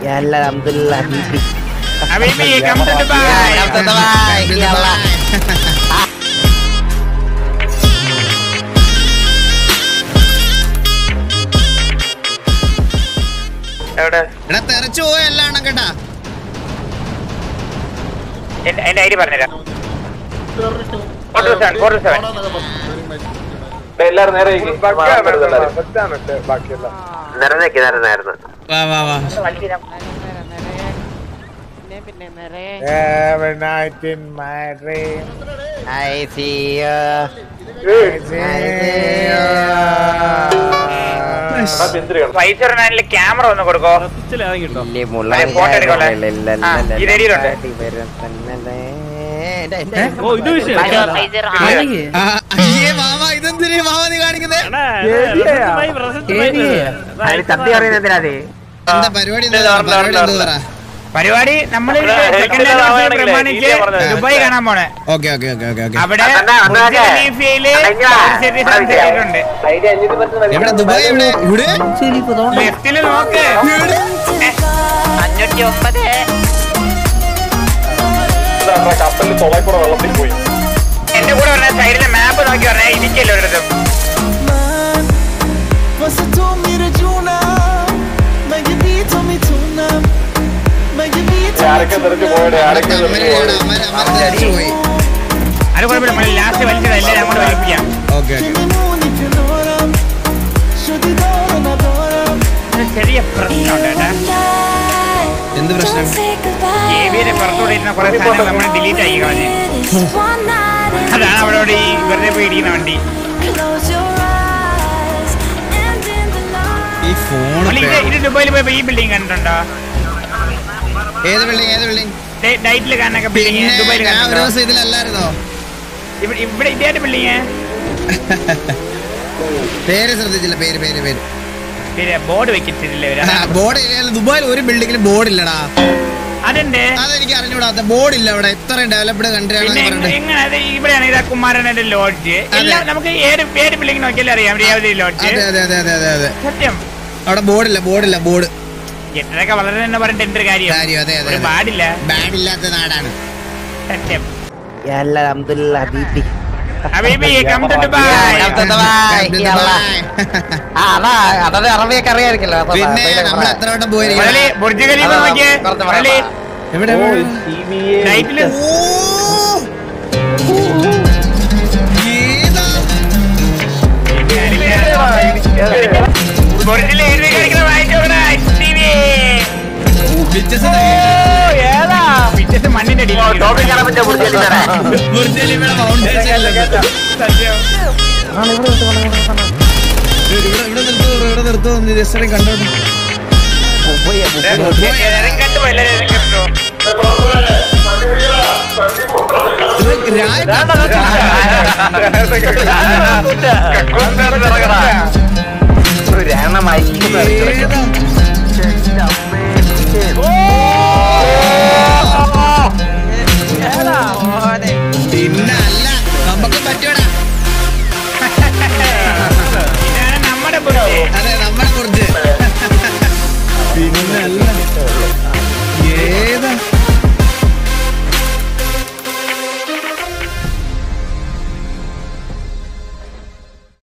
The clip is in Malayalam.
يلا الحمد لله حبيبي حبيبي come to Dubai يلا دبي يلا എവിടെ എടാ തെറിച്ചു പോയല്ലാണ് കേട്ടാ എന്റെ എന്റെ ഐഡി പറഞ്ഞുതരാം four two seven four two seven എല്ലാരും നേരെ നിറഞ്ഞേക്ക് നിറഞ്ഞായിരുന്നു വാ വാ വാ Every night in my dream. I see you I see you. വൈസ് ഒരെണ്ണാനില് ക്യാമറ ഒന്ന് കൊടുക്കോ വലിയ മുള്ള അതെ, photo എടുക്കോളെ. ആ, ഈ റെഡിയിലുണ്ട്. ആ, അയ്യേ മാമ ഇതെന്തിനാ മാമ നീ കാണിക്കുന്നേ സത്യം അറിയുന്നതിനാ എന്താ പരിപാടി എന്താ പരിപാടി എന്താ പറ പരിപാടി നമ്മൾ സെക്കൻഡ് പ്രമാണിച്ച് ദുബായ് കാണാൻ പോണേ okay okay okay okay okay അവിടെ അതെന്താ, അതൊക്കെ? ഖലീഫയില് അതെങ്ങനാ? സെറ്റ് ചെയ്തിട്ടുണ്ട് എവിടെ ദുബായ് എവിടെ ഇവിടെ ലെഫ്റ്റില് നോക്ക് അഞ്ഞൂറ്റി ഒമ്പത് കപ്പലിൽ തൊളൈക്കൂടെ വെള്ളത്തിൽ പോയി എന്റെ കൂടെ പറഞ്ഞ സൈഡിലെ മാപ്പ് നോക്കി പറഞ്ഞ ഇരിക്കല്ലോ ഒരിടത്തും Você told me to tune up But you need told me tune up But you need told me ആരൊക്കെ തെറിച്ച് tune പോയത് up ആരൊക്കെ തെറിച്ച് അമ്മരയാണ് പോയത് അമ്മര അമ്മര തെറിച്ചു പോയി അത് കുഴപ്പമില്ല നമ്മൾ ലാസ്റ്റ് വലിച്ചതല്ലേ അങ്ങോട്ട് വലിപ്പിക്കാം okay Que okay nem mundo if you know them Should you know them, I know them ഒരു ചെറിയ പ്രശ്നമുണ്ട് കേട്ടാ എന്ത് പ്രശ്നം ജെബിയുടെ പുറത്തൂടെ ഇരുന്ന കുറെ സാധനങ്ങൾ നമ്മൾ ഡിലീറ്റ് ആയി കളഞ്ഞു അതാണ് അവിടെ ഇവിടെ ഈ വെറുതെ പോയി ഇരിക്കുന്ന വണ്ടി ഈ ഫോൺ നമ്മൾ ഇത് ഇത് ദുബായിൽ പോയപ്പോ ഈ ബിൽഡിംഗ് കണ്ടിട്ടുണ്ടോ ഏത് ബിൽഡിംഗ് ഏത് ബിൽഡിംഗ് ഡൈറ്റിൽ കാണുന്ന ബിൽഡിംഗ് പിന്നെ ദുബായിൽ ഞാൻ ഒരു കണ്ടിട്ടുണ്ടോ ദിവസം ഇതിലല്ലായിരുന്നോ ഇവിടെ ഇവിടെ ഇതേ ബിൽഡിംഗ് പേര് ശ്രദ്ധിച്ചില്ല പേര് പേര് പേര് ശരി ബോർഡ് വെച്ചിട്ടില്ല ഇവര് ബോർഡ് ദുബായിൽ ഒരു ബിൽഡിങ്ങിന് ബോർഡ് ഇല്ലടാ അതെന്ത് അതെനിക്ക് അറിഞ്ഞൂടാത്ത ബോർഡ് ഇല്ല അവിടെ ഇത്രയും ഡെവലപ്ഡ് കൺട്രി പിന്നെ ആണെന്ന് പറഞ്ഞിട്ട് എങ്ങനെ അത് ഇവിടെയാണ് ഇതാ കുമാരന്റെ ലോഡ്ജ് എല്ലാം നമുക്ക് ഏത് ഏത് ബിൽഡിംഗ് നോക്കിയാലും അറിയാം രേവതി ലോഡ്ജ് അതെ അതെ അതെ അതെ അതെ അതെ സത്യം അവിടെ ബോർഡില്ല ബോർഡില്ല ബോർഡ് എത്രയൊക്കെ വളരെ തന്നെ പറഞ്ഞിട്ട് എന്തൊരു കാര്യം കാര്യം അതെ അതെ ഒരു അതെ പാടില്ല ബാഡ് ഇല്ലാത്ത നാടാണ് സത്യം يلا الحمد لله حبيبي ഹബീബി come to Dubai Come to Dubai. يلا. ആ, അതാ അതത് അറബിയൊക്കെ അറിയായിരിക്കല്ലോ അപ്പൊ പിന്നെ അപ്പൊ നമ്മൾ എത്ര വട്ടം പോയിരിക്കണം മുരളി ബുർജ് ഖലീഫ അതാ, നോക്കിയേ കുറച്ച് മുരളി പറയാം. എവിടെ എവിടെ? നൈറ്റില് ഓ! ഏതാ? ബുർജിൽ എഴുതി കാണിക്കുന്ന വായിച്ചോടാ ടിവി Bitches ഓ ഇതൊക്കെ. ഏതാ പിറ്റേസ് മണ്ണിന്റെ അടിയിൽ ടോപ്പിൽ കാണാൻ പറ്റിയ ബുർജ് ഖലീഫയുടെ. ബുർജ് ഖലീഫയുടെ foundation അല്ലേ? സത്യം ഇവിടെ ഇവിടെ നിർത്തൂ ഇവിടെ നിർത്തൂ ഒന്ന് just ഒന്ന് കണ്ടോട്ടെ എല്ലാരും കണ്ടു എല്ലാരും കണ്ടു ഇത് രായ ഒരു രണമായി ഏതാ?